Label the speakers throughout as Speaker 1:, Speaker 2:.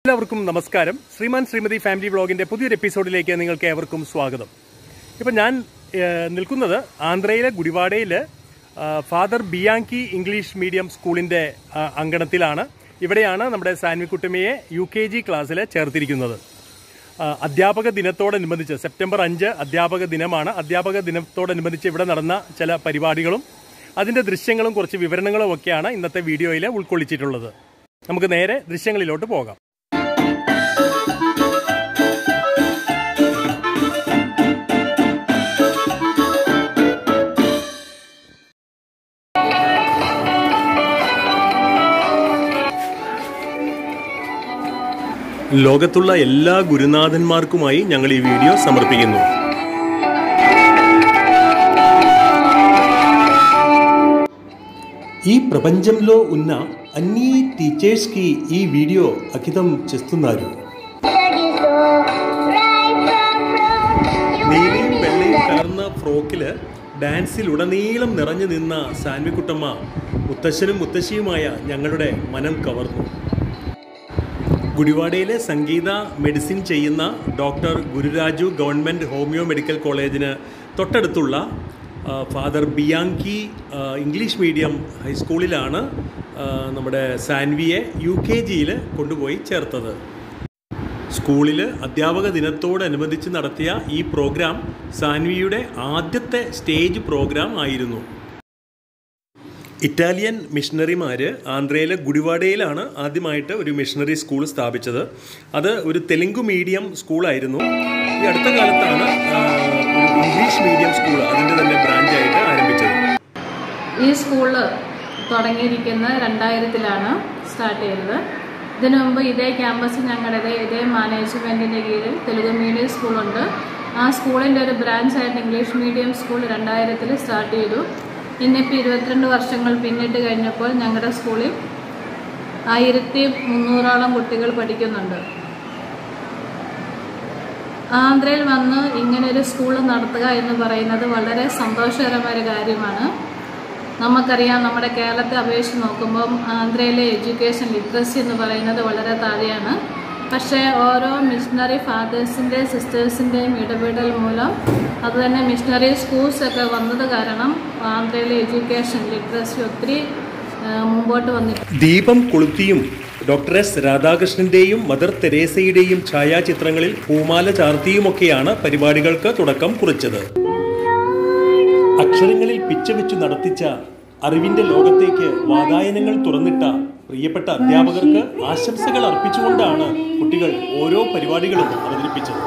Speaker 1: എല്ലാവർക്കും നമസ്കാരം ശ്രീമാൻ ശ്രീമതി ഫാമിലി വ്ളോഗിന്റെ പുതിയൊരു എപ്പിസോഡിലേക്ക് നിങ്ങൾക്ക് ഏവർക്കും സ്വാഗതം ഇപ്പം ഞാൻ ഏഹ്, നിൽക്കുന്നത് ആന്ധ്രയിലെ ഗുഡിവാഡയിലെ ആ, ഫാദർ ബിയാങ്കി ഇംഗ്ലീഷ് മീഡിയം സ്കൂളിന്റെ ആ, അങ്കണത്തിലാണ് ഇവിടെയാണ് നമ്മുടെ സാൻവിക്കുട്ടമ്മയെ യു കെ ജി ക്ലാസ്സിൽ ചേർത്തിരിക്കുന്നത് ആ, അധ്യാപക ദിനത്തോടനുബന്ധിച്ച് സെപ്റ്റംബർ അഞ്ച് അധ്യാപക ദിനമാണ് അധ്യാപക ദിനത്തോടനുബന്ധിച്ച് ഇവിടെ നടന്ന ചില പരിപാടികളും അതിന്റെ ദൃശ്യങ്ങളും കുറച്ച് വിവരണങ്ങളും ഒക്കെയാണ് ഇന്നത്തെ വീഡിയോയിൽ ഉൾക്കൊള്ളിച്ചിട്ടുള്ളത് നമുക്ക് നേരെ ദൃശ്യങ്ങളിലോട്ട് പോകാം ലോകത്തുള്ള എല്ലാ ഗുരുനാഥന്മാർക്കുമായി ഞങ്ങൾ ഈ വീഡിയോ സമർപ്പിക്കുന്നു ఈ ప్రపంచంలో ఉన్న అన్ని టీచర్స్కి ఈ వీడియో అంకితం చేస్తున్నారు നീലയും വെള്ളയും കലർന്ന ഫ്രോക്കില് ഡാൻസിൽ ഉടനീളം നിറഞ്ഞു നിന്ന സാൻവിക്കുട്ടമ്മ മുത്തശ്ശനും മുത്തശ്ശിയുമായ ഞങ്ങളുടെ മനം കവർന്നു ഗുഡിവാഡയിലെ സംഗീത മെഡിസിൻ ചെയ്യുന്ന doctor Gururaju government homeo medical കോളേജിന് തൊട്ടടുത്തുള്ള ആ, ഫാദർ ബിയാങ്കി ആ, ഇംഗ്ലീഷ് മീഡിയം ഹൈസ്കൂളിലാണ് ആ, നമ്മുടെ സാൻവിയെ യു കെ ജിയിൽ കൊണ്ടുപോയി ചേർത്തത് സ്കൂളിൽ അധ്യാപക ദിനത്തോടനുബന്ധിച്ച് നടത്തിയ ഈ പ്രോഗ്രാം സാൻവിയുടെ ആദ്യത്തെ സ്റ്റേജ് പ്രോഗ്രാം ആയിരുന്നു ഇറ്റാലിയൻ മിഷണറിമാർ ആന്ധ്രയിലെ ഗുഡിവാഡയിലാണ് ആദ്യമായിട്ട് ഒരു മിഷണറി സ്കൂൾ സ്ഥാപിച്ചത് അത് ഒരു തെലുങ്ക് മീഡിയം സ്കൂളായിരുന്നു ഈ അടുത്ത കാലത്താണ് ആ, ഒരു ഇംഗ്ലീഷ് മീഡിയം സ്കൂൾ അതിൻ്റെ തന്നെ ബ്രാഞ്ചായിട്ട് ആരംഭിച്ചത്
Speaker 2: ഈ സ്കൂള് തുടങ്ങിയിരിക്കുന്നത് രണ്ടായിരത്തിലാണ് സ്റ്റാർട്ട് ചെയ്തത് ഇതിനു മുമ്പ് ഇതേ ക്യാമ്പസ് ഞങ്ങളുടെ ഇതേ മാനേജ്മെൻറ്റിൻ്റെ കീഴിൽ തെലുങ്ക് മീഡിയം സ്കൂളുണ്ട് ആ സ്കൂളിൻ്റെ ഒരു ബ്രാഞ്ചായിട്ട് ഇംഗ്ലീഷ് മീഡിയം സ്കൂൾ രണ്ടായിരത്തിൽ സ്റ്റാർട്ട് ചെയ്തു ഇന്നിപ്പോൾ ഇരുപത്തിരണ്ട് വർഷങ്ങൾ പിന്നിട്ട് കഴിഞ്ഞപ്പോൾ ഞങ്ങളുടെ സ്കൂളിൽ ആയിരത്തി മുന്നൂറോളം കുട്ടികൾ പഠിക്കുന്നുണ്ട് ആന്ധ്രയിൽ വന്ന് ഇങ്ങനെ ഒരു സ്കൂൾ നടത്തുക എന്ന് പറയുന്നത് വളരെ സന്തോഷകരമായ ഒരു കാര്യമാണ് നമുക്കറിയാം നമ്മുടെ കേരളത്തെ അപേക്ഷിച്ച് നോക്കുമ്പം ആന്ധ്രയിലെ എഡ്യൂക്കേഷൻ ലിറ്ററസി എന്ന് പറയുന്നത് വളരെ താഴെയാണ് പക്ഷേ ഓരോ മിഷണറി ഫാദേഴ്സിൻ്റെയും സിസ്റ്റേഴ്സിൻ്റെയും ഇടപെടൽ മൂലം അതുതന്നെ മിഷണറി സ്കൂൾസ് ഒക്കെ വന്നത് കാരണം ആന്ധ്രയിലെ എഡ്യൂക്കേഷൻ ലിറ്ററസി ഒത്തിരി ആ, മുമ്പോട്ട് വന്നിട്ടുണ്ട്
Speaker 1: ദീപം കൊളുത്തിയും ഡോക്ടർ എസ് രാധാകൃഷ്ണന്റെയും മദർ തെരേസയുടെയും ഛായാചിത്രങ്ങളിൽ പൂമാല ചാർത്തിയുമൊക്കെയാണ് പരിപാടികൾക്ക് തുടക്കം കുറിച്ചത് അക്ഷരങ്ങളിൽ പിച്ചവെച്ചു നടത്തിച്ച അറിവിന്റെ ലോകത്തേക്ക് വാതായനങ്ങൾ തുറന്നിട്ട പ്രിയപ്പെട്ട അധ്യാപകർക്ക് ആശംസകൾ അർപ്പിച്ചുകൊണ്ടാണ് കുട്ടികൾ ഓരോ പരിപാടികളും അവതരിപ്പിച്ചത്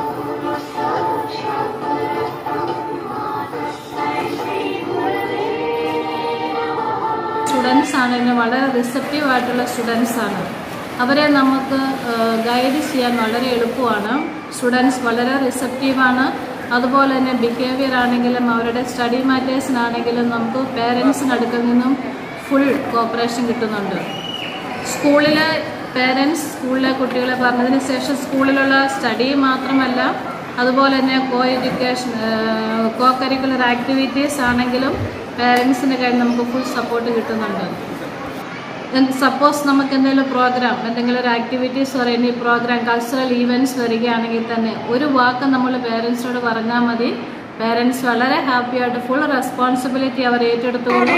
Speaker 2: സ്റ്റുഡൻസ് ആണെങ്കിലും വളരെ റിസപ്റ്റീവ് ആയിട്ടുള്ള സ്റ്റുഡൻസ് ആണ് അവരെ നമുക്ക് ഗൈഡ് ചെയ്യാൻ വളരെ എളുപ്പമാണ് സ്റ്റുഡൻസ് വളരെ റിസപ്റ്റീവാണ് അതുപോലെ തന്നെ ബിഹേവിയർ ആണെങ്കിലും അവരുടെ സ്റ്റഡി മാറ്റേഴ്സിനാണെങ്കിലും നമുക്ക് പേരൻസിന് അടുക്കൽ നിന്നും ഫുൾ കോപ്പറേഷൻ കിട്ടുന്നുണ്ട് സ്കൂളിലെ പേരൻസ് സ്കൂളിലെ കുട്ടികളെ പറഞ്ഞതിന് ശേഷം സ്കൂളിലുള്ള സ്റ്റഡി മാത്രമല്ല അതുപോലെ തന്നെ co education co curricular activities ആണെങ്കിലും പേരൻസിൻ്റെ കയ്യിൽ നമുക്ക് ഫുൾ സപ്പോർട്ട് കിട്ടുന്നുണ്ട് സപ്പോസ് നമുക്ക് എന്തെങ്കിലും പ്രോഗ്രാം എന്തെങ്കിലും ഒരു activities or any programme cultural events വരികയാണെങ്കിൽ തന്നെ ഒരു വാക്ക് നമ്മൾ പേരൻസിനോട് പറഞ്ഞാൽ മതി പേരൻസ് വളരെ ഹാപ്പി ആയിട്ട് ഫുൾ റെസ്പോൺസിബിലിറ്റി അവർ ഏറ്റെടുത്തുകൊള്ളും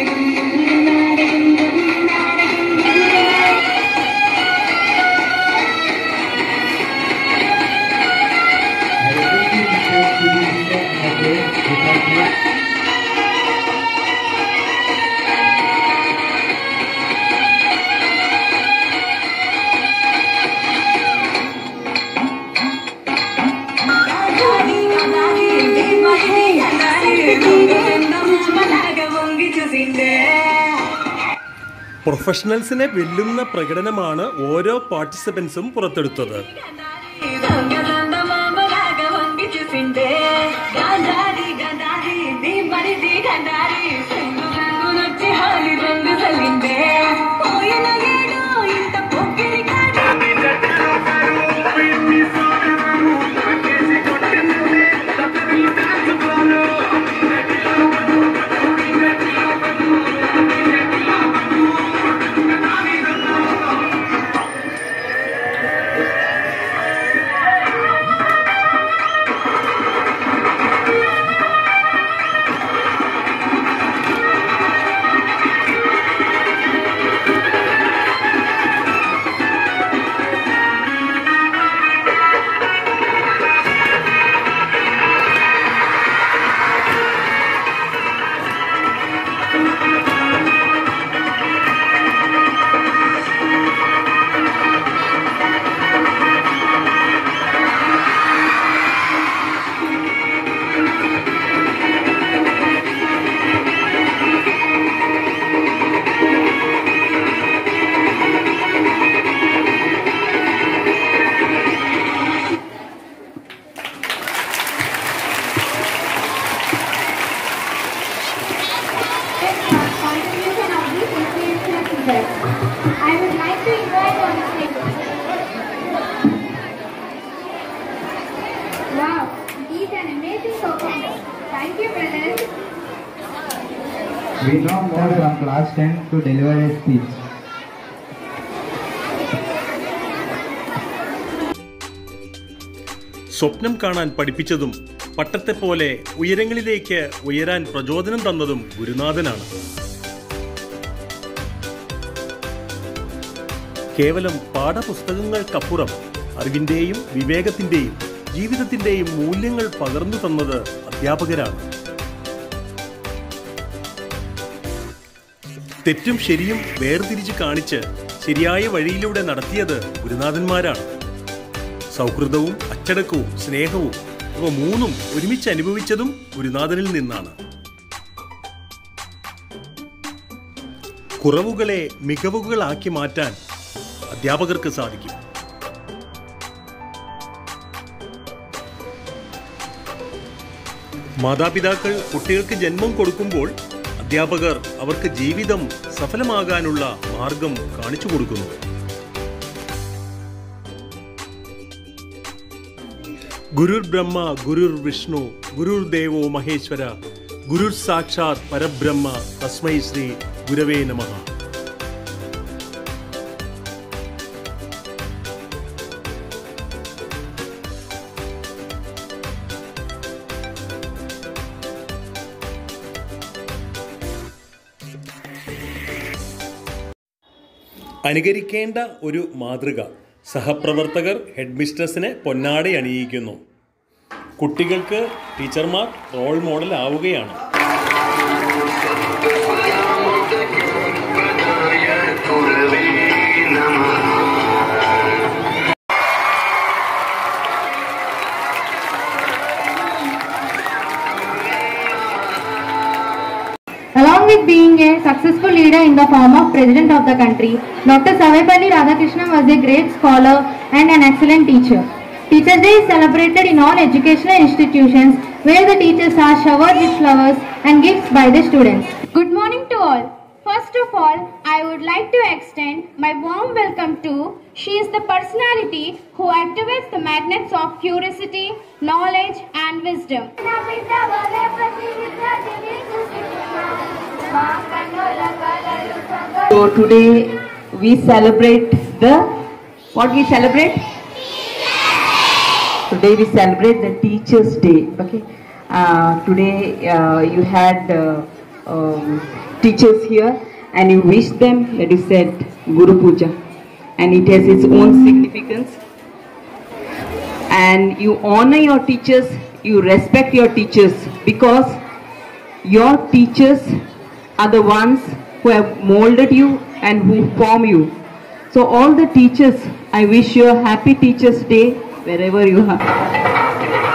Speaker 1: പ്രൊഫഷണൽസിനെ വെല്ലുന്ന പ്രകടനമാണ് ഓരോ പാർട്ടിസിപ്പൻസും പുറത്തെടുത്തത്
Speaker 3: We know more from class 10 to deliver a speech.
Speaker 1: സ്വപ്നം കാണാൻ പഠിപ്പിച്ചതും പട്ടത്തെ പോലെ ഉയരങ്ങളിലേക്ക് ഉയരാൻ പ്രചോദനം തന്നതും ഗുരുനാഥനാണ് കേവലം പാഠപുസ്തകങ്ങൾക്കപ്പുറം അറിവിന്റെയും വിവേകത്തിന്റെയും ജീവിതത്തിന്റെയും മൂല്യങ്ങൾ പകർന്നു തന്നത് അധ്യാപകരാണ് തെറ്റും ശരിയും വേർതിരിച്ച് കാണിച്ച് ശരിയായ വഴിയിലൂടെ നടത്തിയത് ഗുരുനാഥന്മാരാണ് സൗഹൃദവും അച്ചടക്കവും സ്നേഹവും ഇവ മൂന്നും ഒരുമിച്ച് അനുഭവിച്ചതും ഗുരുനാഥനിൽ നിന്നാണ് കുറവുകളെ മികവുകളാക്കി മാറ്റാൻ അധ്യാപകർക്ക് സാധിക്കും മാതാപിതാക്കൾ കുട്ടികൾക്ക് ജന്മം കൊടുക്കുമ്പോൾ അധ്യാപകർ അവർക്ക് ജീവിതം സഫലമാകാനുള്ള മാർഗം കാണിച്ചു കൊടുക്കുന്നു ഗുരുർ ബ്രഹ്മ ഗുരുർ വിഷ്ണു ഗുരുർ ദേവോ മഹേശ്വര ഗുരുർ സാക്ഷാത് പരബ്രഹ്മ തസ്മൈ ശ്രീ ഗുരവേ നമഃ അനുകരിക്കേണ്ട ഒരു മാതൃക സഹപ്രവർത്തകർ ഹെഡ് മിസ്ട്രസിനെ പൊന്നാട അണിയിക്കുന്നു കുട്ടികൾക്ക് ടീച്ചർമാർ റോൾ മോഡൽ ആവുകയാണ്
Speaker 4: Along with being a successful leader in the form of President of the country, Dr. Savepalli Radhakrishnan was a great scholar and an excellent teacher. Teachers' Day is celebrated in all educational institutions where the teachers are showered with flowers and gifts by the students.
Speaker 5: Good morning to all. First of all, I would like to extend my warm welcome to she is the personality who activates the magnets of curiosity, knowledge and wisdom.
Speaker 6: So today we celebrate the what we celebrate? Today we celebrate the Teachers' Day. Okay. Uh, today uh, you had uh, um, teachers here and you wished them that you said Guru Puja and it has its own significance and you honor your teachers, you respect your teachers because your teachers are the ones who have molded you and who form you. So all the teachers, I wish you a happy Teachers Day wherever you are.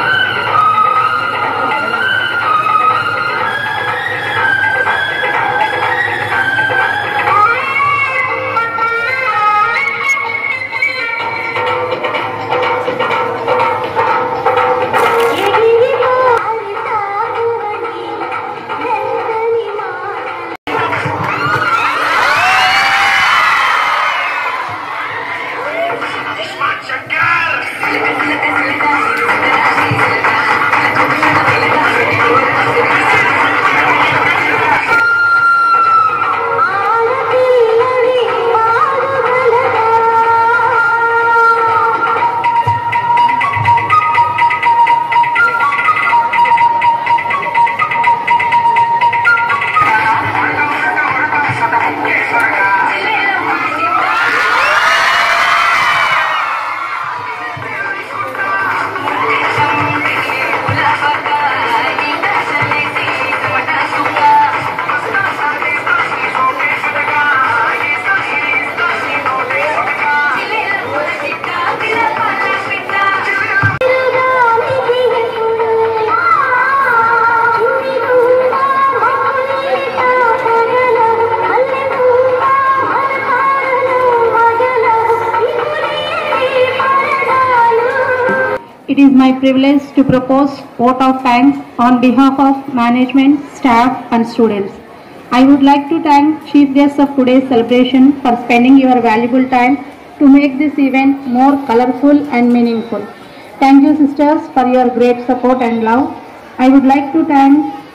Speaker 4: It is my privilege to propose vote of thanks on behalf of management, staff and students. I would like to thank chief guests of today's celebration for spending your valuable time to make this event more colorful and meaningful. Thank you sisters for your great support and love. I would like to thank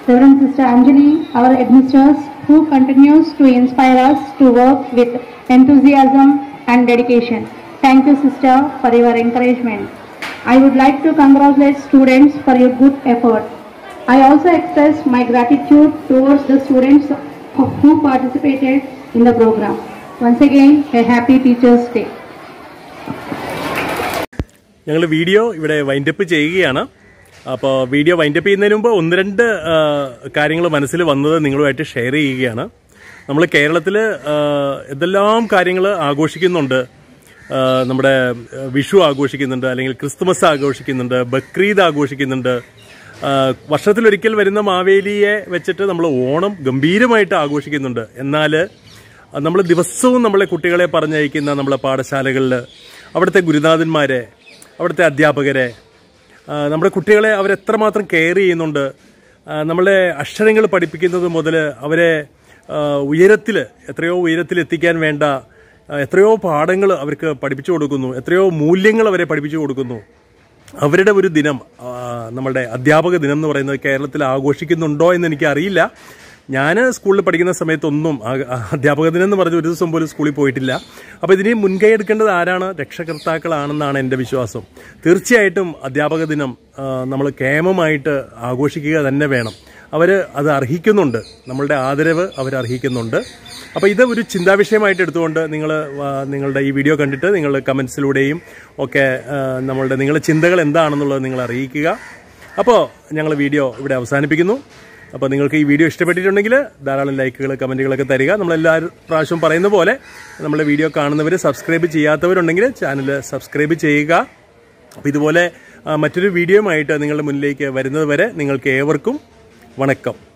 Speaker 4: Reverend Sister Anjali, our administrators, who continues to inspire us to work with enthusiasm and dedication. Thank you, Sister, for your encouragement. I would like to congratulate students for your good effort. I also express my gratitude towards the students who participated in the program. Once again, a happy Teachers' Day.
Speaker 1: ഞങ്ങൾ video ഇവിടെ wind up ചെയ്യുകയാണ് അപ്പോൾ video wind up ചെയ്യുന്നതിന് മുമ്പ് ഒന്ന് രണ്ട് കാര്യങ്ങൾ മനസ്സിൽ വന്നത് നിങ്ങളുമായിട്ട് ഷെയർ ചെയ്യുകയാണ് നമ്മൾ കേരളത്തിൽ എന്തെല്ലാം കാര്യങ്ങൾ ആഘോഷിക്കുന്നുണ്ട് ആ, നമ്മുടെ ആ, വിഷു ആഘോഷിക്കുന്നുണ്ട് അല്ലെങ്കിൽ ക്രിസ്തുമസ് ആഘോഷിക്കുന്നുണ്ട് ബക്രീദ് ആഘോഷിക്കുന്നുണ്ട് ആ, വർഷത്തിലൊരിക്കൽ വരുന്ന മാവേലിയെ വെച്ചിട്ട് നമ്മൾ ഓണം ഗംഭീരമായിട്ട് ആഘോഷിക്കുന്നുണ്ട് എന്നാൽ നമ്മൾ ദിവസവും നമ്മളെ കുട്ടികളെ പറഞ്ഞയക്കുന്ന നമ്മളെ പാഠശാലകളിൽ അവിടുത്തെ ഗുരുനാഥന്മാരെ അവിടുത്തെ അധ്യാപകരെ ആ, നമ്മുടെ കുട്ടികളെ അവരെത്രമാത്രം കെയർ ചെയ്യുന്നുണ്ട് ആ, നമ്മളെ അക്ഷരങ്ങൾ പഠിപ്പിക്കുന്നത് മുതൽ അവരെ ഉയരത്തിൽ എത്രയോ ഉയരത്തിൽ എത്തിക്കാൻ വേണ്ട ആ, എത്രയോ പാഠങ്ങൾ അവർക്ക് പഠിപ്പിച്ചു കൊടുക്കുന്നു എത്രയോ മൂല്യങ്ങൾ അവരെ പഠിപ്പിച്ചു കൊടുക്കുന്നു അവരുടെ ഒരു ദിനം ആ, നമ്മളുടെ അധ്യാപക ദിനം എന്ന് പറയുന്നത് കേരളത്തിൽ ആഘോഷിക്കുന്നുണ്ടോ എന്ന് എനിക്ക് അറിയില്ല ഞാൻ സ്കൂളിൽ പഠിക്കുന്ന സമയത്തൊന്നും ആ- ആ അധ്യാപക ദിനം എന്ന് പറഞ്ഞ ഒരു ദിവസം പോലും സ്കൂളിൽ പോയിട്ടില്ല അപ്പോൾ ഇതിന് മുൻകൈ എടുക്കേണ്ടത് ആരാണ് രക്ഷകർത്താക്കളാണെന്നാണ് എൻ്റെ വിശ്വാസം തീർച്ചയായിട്ടും അധ്യാപക ദിനം നമ്മൾ കേമമായിട്ട് ആഘോഷിക്കുക തന്നെ വേണം അവർ അത് അർഹിക്കുന്നുണ്ട് നമ്മളുടെ ആദരവ് അവർ അർഹിക്കുന്നുണ്ട് അപ്പോൾ ഇത് ഒരു ചിന്താവിഷയമായിട്ട് എടുത്തുകൊണ്ട് നിങ്ങൾ നിങ്ങളുടെ ഈ വീഡിയോ കണ്ടിട്ട് നിങ്ങൾ കമൻസിലൂടെയും ഒക്കെ ആ, നമ്മളുടെ നിങ്ങളുടെ ചിന്തകൾ എന്താണെന്നുള്ളത് നിങ്ങൾ അറിയിക്കുക അപ്പോൾ ഞങ്ങൾ വീഡിയോ ഇവിടെ അവസാനിപ്പിക്കുന്നു അപ്പോൾ നിങ്ങൾക്ക് ഈ വീഡിയോ ഇഷ്ടപ്പെട്ടിട്ടുണ്ടെങ്കിൽ ധാരാളം ലൈക്കുകൾ കമൻറ്റുകളൊക്കെ തരിക നമ്മളെല്ലാ പ്രാവശ്യവും പറയുന്ന പോലെ നമ്മളെ വീഡിയോ കാണുന്നവർ സബ്സ്ക്രൈബ് ചെയ്യാത്തവരുണ്ടെങ്കിൽ ചാനൽ സബ്സ്ക്രൈബ് ചെയ്യുക അപ്പോൾ ഇതുപോലെ ആ, മറ്റൊരു വീഡിയോയുമായിട്ട് നിങ്ങളുടെ മുന്നിലേക്ക് വരുന്നത് വരെ നിങ്ങൾക്ക് ഏവർക്കും വണക്കം